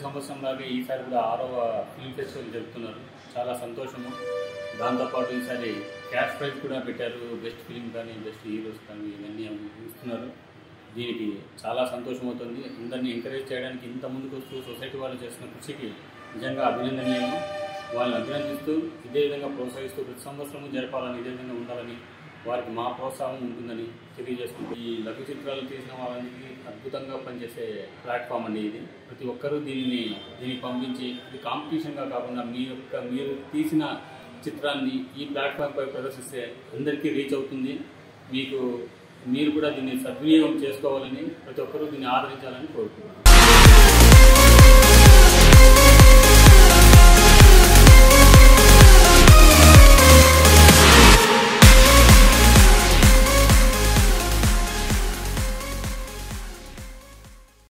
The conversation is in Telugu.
సంవత్సరం లాగే ఈసారి కూడా ఆరవ ఫిల్మ్ ఫెస్టివల్ జరుపుతున్నారు చాలా సంతోషము దాంతోపాటు ఈసారి క్యాష్ ప్రైజ్ కూడా పెట్టారు బెస్ట్ ఫిల్మ్ కానీ బెస్ట్ హీరోస్ కానీ ఇవన్నీ ఇస్తున్నారు దీనికి చాలా సంతోషం అవుతుంది అందరినీ ఎంకరేజ్ చేయడానికి ఇంత ముందుకు వస్తూ సొసైటీ వాళ్ళు చేస్తున్న కృషికి నిజంగా అభినందనీయం వాళ్ళని అభినందిస్తూ ఇదే విధంగా ప్రోత్సహిస్తూ ప్రతి సంవత్సరం జరపాలని ఇదే విధంగా ఉండాలని వారికి మా ప్రోత్సాహం ఉంటుందని తెలియజేసుకుంటూ ఈ లఘు చిత్రాలు తీసిన వాళ్ళకి అద్భుతంగా పనిచేసే ప్లాట్ఫామ్ అండి ఇది ప్రతి ఒక్కరూ దీనిని దీనికి పంపించి ఇది కాంపిటీషన్గా కాకుండా మీ యొక్క మీరు తీసిన చిత్రాన్ని ఈ ప్లాట్ఫామ్పై ప్రదర్శిస్తే అందరికీ రీచ్ అవుతుంది మీకు మీరు కూడా దీన్ని సద్వినియోగం చేసుకోవాలని ప్రతి ఒక్కరూ దీన్ని ఆదరించాలని కోరుకుంటున్నాను